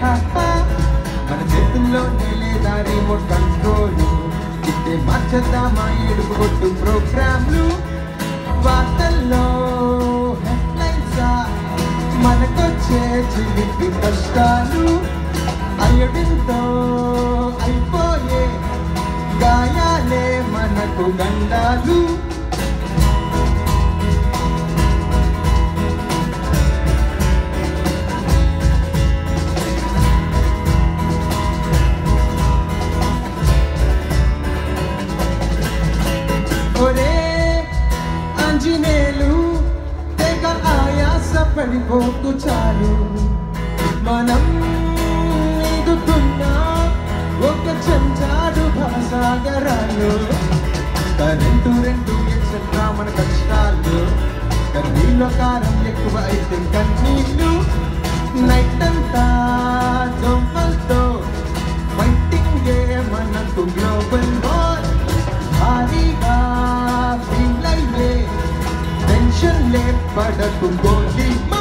మన చేతుల్లోనే లేదా రిమోట్ కంట్రోల్ ఇట్టే మార్చేద్దామా ఏడుపు కొట్టు ప్రోగ్రాంలు వార్తల్లో హెడ్లైన్స్ మనకొచ్చే చిలిపి కష్టాలు అయ్యడింతో అయిపోయే గాయాలే మనకు గండాలు ఒరే ఆంజనేయులు తెగ ఆయాస పడిపోకు చాలు మనం ఎదుగుతున్న ఒక చెంచాడు భాసాగరాలు కరెంటు రెండు ఎక్సెట్రా మన కష్టాలు కన్నీళ్ళ కారం ఎక్కువ అయితే కన్నీళ్ళు నైట్ అంతా దొంగలతో ఫైటింగ్ మనకు గ్లోబల్ వార్ భారీగా ఫీల్ అయ్యే టెన్షన్ లే పడకు గోలీ